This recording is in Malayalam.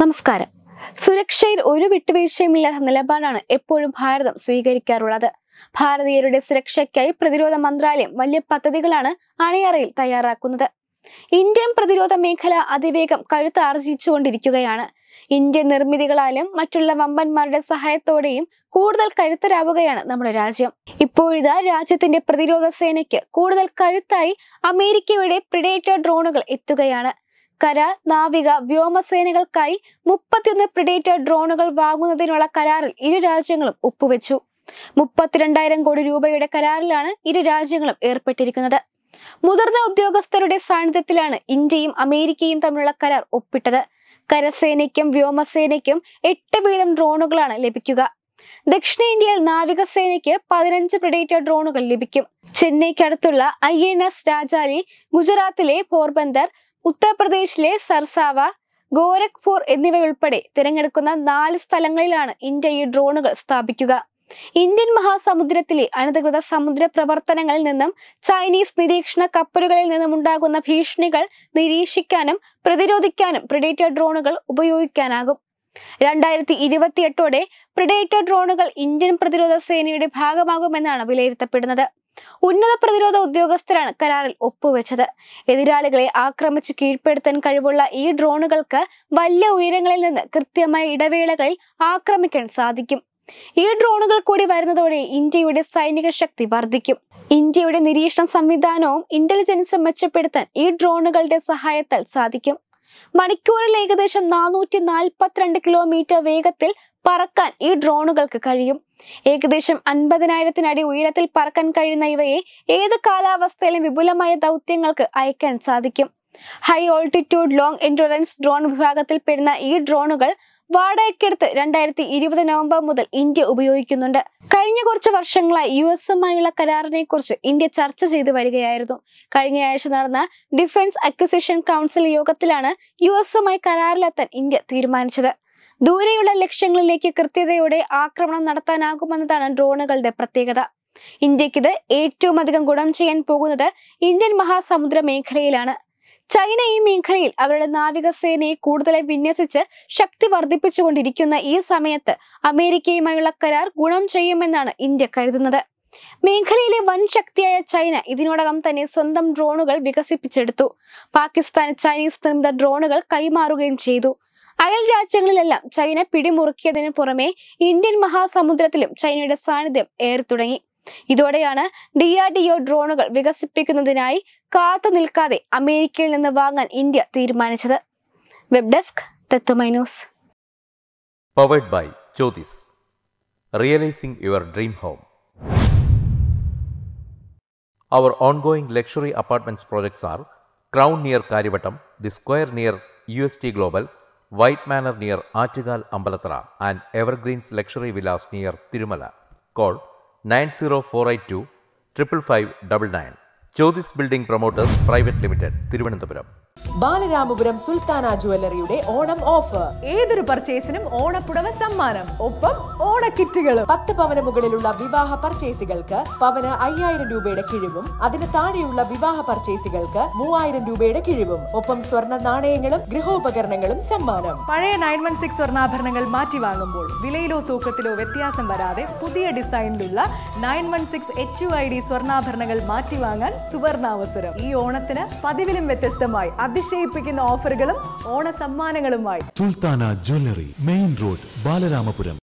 നമസ്കാരം സുരക്ഷയിൽ ഒരു വിട്ടുവീഴ്ചയുമില്ലാത്ത നിലപാടാണ് എപ്പോഴും ഭാരതം സ്വീകരിക്കാറുള്ളത് ഭാരതീയരുടെ സുരക്ഷയ്ക്കായി പ്രതിരോധ മന്ത്രാലയം വലിയ പദ്ധതികളാണ് അണിയറയിൽ തയ്യാറാക്കുന്നത് ഇന്ത്യൻ പ്രതിരോധ മേഖല അതിവേഗം കരുത്താർജിച്ചുകൊണ്ടിരിക്കുകയാണ് ഇന്ത്യൻ നിർമ്മിതികളാലും മറ്റുള്ള വമ്പന്മാരുടെ സഹായത്തോടെയും കൂടുതൽ കരുത്തരാവുകയാണ് നമ്മുടെ രാജ്യം ഇപ്പോഴിതാ രാജ്യത്തിന്റെ പ്രതിരോധ സേനയ്ക്ക് കൂടുതൽ കരുത്തായി അമേരിക്കയുടെ പ്രിഡേറ്റർ ഡ്രോണുകൾ എത്തുകയാണ് കര നാവിക വ്യോമസേനകൾക്കായി മുപ്പത്തിയൊന്ന് പ്രിഡേറ്റർ ഡ്രോണുകൾ വാങ്ങുന്നതിനുള്ള കരാറിൽ ഇരു രാജ്യങ്ങളും ഒപ്പുവെച്ചു മുപ്പത്തിരണ്ടായിരം കോടി രൂപയുടെ കരാറിലാണ് ഇരു രാജ്യങ്ങളും ഏർപ്പെട്ടിരിക്കുന്നത് മുതിർന്ന ഉദ്യോഗസ്ഥരുടെ സാന്നിധ്യത്തിലാണ് ഇന്ത്യയും അമേരിക്കയും തമ്മിലുള്ള കരാർ ഒപ്പിട്ടത് കരസേനയ്ക്കും വ്യോമസേനയ്ക്കും എട്ട് വീതം ഡ്രോണുകളാണ് ലഭിക്കുക ദക്ഷിണേന്ത്യയിൽ നാവികസേനയ്ക്ക് പതിനഞ്ച് പ്രിഡേറ്റർ ഡ്രോണുകൾ ലഭിക്കും ചെന്നൈക്കടുത്തുള്ള ഐ എൻ എസ് രാജാലി ഗുജറാത്തിലെ പോർബന്ദർ ഉത്തർപ്രദേശിലെ സർസാവ ഗോരഖ്പൂർ എന്നിവയുൾപ്പെടെ തിരഞ്ഞെടുക്കുന്ന നാല് സ്ഥലങ്ങളിലാണ് ഇന്ത്യ ഈ ഡ്രോണുകൾ സ്ഥാപിക്കുക ഇന്ത്യൻ മഹാസമുദ്രത്തിലെ അനധികൃത സമുദ്ര പ്രവർത്തനങ്ങളിൽ നിന്നും ചൈനീസ് നിരീക്ഷണ കപ്പലുകളിൽ നിന്നും ഉണ്ടാകുന്ന ഭീഷണികൾ നിരീക്ഷിക്കാനും പ്രതിരോധിക്കാനും പ്രിഡേറ്റർ ഡ്രോണുകൾ ഉപയോഗിക്കാനാകും രണ്ടായിരത്തി ഇരുപത്തിയെട്ടോടെ പ്രിഡേറ്റർ ഡ്രോണുകൾ ഇന്ത്യൻ പ്രതിരോധ സേനയുടെ ഭാഗമാകുമെന്നാണ് വിലയിരുത്തപ്പെടുന്നത് ഉന്നത പ്രതിരോധ ഉദ്യോഗസ്ഥരാണ് കരാറിൽ ഒപ്പുവെച്ചത് എതിരാളികളെ ആക്രമിച്ച് കീഴ്പ്പെടുത്താൻ കഴിവുള്ള ഈ ഡ്രോണുകൾക്ക് വലിയ ഉയരങ്ങളിൽ നിന്ന് കൃത്യമായ ഇടവേളകളിൽ ആക്രമിക്കാൻ സാധിക്കും ഈ ഡ്രോണുകൾ കൂടി വരുന്നതോടെ ഇന്ത്യയുടെ സൈനിക ശക്തി വർദ്ധിക്കും ഇന്ത്യയുടെ നിരീക്ഷണ സംവിധാനവും ഇന്റലിജൻസും മെച്ചപ്പെടുത്താൻ ഈ ഡ്രോണുകളുടെ സഹായത്താൽ സാധിക്കും മണിക്കൂറിൽ ഏകദേശം നാനൂറ്റി നാൽപ്പത്തിരണ്ട് കിലോമീറ്റർ വേഗത്തിൽ പറക്കാൻ ഈ ഡ്രോണുകൾക്ക് കഴിയും ഏകദേശം അൻപതിനായിരത്തിനടി ഉയരത്തിൽ പറക്കാൻ കഴിയുന്ന ഇവയെ ഏത് കാലാവസ്ഥയിലും വിപുലമായ ദൗത്യങ്ങൾക്ക് അയക്കാൻ സാധിക്കും high altitude long endurance drone വിഭാഗത്തിൽ പെടുന്ന ഈ ഡ്രോണുകൾ വാടകയ്ക്കെടുത്ത് രണ്ടായിരത്തി ഇരുപത് നവംബർ മുതൽ ഇന്ത്യ ഉപയോഗിക്കുന്നുണ്ട് കഴിഞ്ഞ കുറച്ച് വർഷങ്ങളായി യു എസുമായുള്ള കരാറിനെ കുറിച്ച് ഇന്ത്യ ചർച്ച ചെയ്തു വരികയായിരുന്നു കഴിഞ്ഞ ആഴ്ച നടന്ന ഡിഫൻസ് അക്വിസിഷൻ കൗൺസിൽ യോഗത്തിലാണ് യു എസുമായി കരാറിലെത്താൻ ഇന്ത്യ തീരുമാനിച്ചത് ദൂരെയുള്ള ലക്ഷ്യങ്ങളിലേക്ക് കൃത്യതയോടെ ആക്രമണം നടത്താനാകുമെന്നതാണ് ഡ്രോണുകളുടെ പ്രത്യേകത ഇന്ത്യക്കിത് ഏറ്റവും അധികം ഗുണം ചെയ്യാൻ പോകുന്നത് ഇന്ത്യൻ മഹാസമുദ്ര മേഖലയിലാണ് ചൈന ഈ മേഖലയിൽ അവരുടെ നാവികസേനയെ കൂടുതലായി വിന്യസിച്ച് ശക്തി വർദ്ധിപ്പിച്ചുകൊണ്ടിരിക്കുന്ന ഈ സമയത്ത് അമേരിക്കയുമായുള്ള കരാർ ഗുണം ചെയ്യുമെന്നാണ് ഇന്ത്യ കരുതുന്നത് മേഖലയിലെ വൻ ശക്തിയായ ചൈന ഇതിനോടകം തന്നെ സ്വന്തം ഡ്രോണുകൾ വികസിപ്പിച്ചെടുത്തു പാകിസ്ഥാൻ ചൈനീസ് നിർമ്മിത ഡ്രോണുകൾ കൈമാറുകയും ചെയ്തു അയൽ രാജ്യങ്ങളിലെല്ലാം ചൈന പിടിമുറുക്കിയതിനു പുറമെ ഇന്ത്യൻ മഹാസമുദ്രത്തിലും ചൈനയുടെ സാന്നിധ്യം ഏറി തുടങ്ങി ഇതോടെയാണ് ഡി ആർ ഡി ഒ ഡ്രോണുകൾ വികസിപ്പിക്കുന്നതിനായി കാത്തു നിൽക്കാതെ അമേരിക്കയിൽ നിന്ന് വാങ്ങാൻ ഇന്ത്യ തീരുമാനിച്ചത് web desk Tatwamayi news powered by Jyothis realising your dream home Our ongoing luxury apartments projects are Crown near Karivattam, The Square near UST Global, White Manor near Achigal Ambalatra, and Evergreens Luxury Villas near Tirumala. Call 90482 55599. Jyotis Building Promoters Private Limited, Thiruvananthapuram. Balaramapuram Sultana ജുവല്ലറിയുടെ ഓണം ഓഫർ ഏതൊരു പർച്ചേസിനും ഓണപ്പുടവ സമ്മാനം ഒപ്പം ഓണക്കിറ്റുകളും പത്ത് പവന് മുകളിലുള്ള വിവാഹ പർച്ചേസുകൾക്ക് പവന് അയ്യായിരം രൂപയുടെ കിഴിവും അതിന് താഴെയുള്ള വിവാഹ പർച്ചേസുകൾക്ക് മൂവായിരം രൂപയുടെ കിഴിവും ഒപ്പം സ്വർണ്ണ നാണയങ്ങളും ഗൃഹോപകരണങ്ങളും സമ്മാനം പഴയ നയൻ വൺ സിക്സ് സ്വർണ്ണാഭരണങ്ങൾ മാറ്റി വാങ്ങുമ്പോൾ വിലയിലോ തൂക്കത്തിലോ വ്യത്യാസം വരാതെ പുതിയ ഡിസൈനിലുള്ള nine one six H U I D സ്വർണ്ണാഭരണങ്ങൾ മാറ്റി വാങ്ങാൻ സുവർണാവസരം ഈ ഓണത്തിന് പതിവിലും വ്യത്യസ്തമായി അതിശയിപ്പിക്കുന്ന ഓഫറുകളും ഓണ സമ്മാനങ്ങളുമായി Sultana jewellery main road Balaramapuram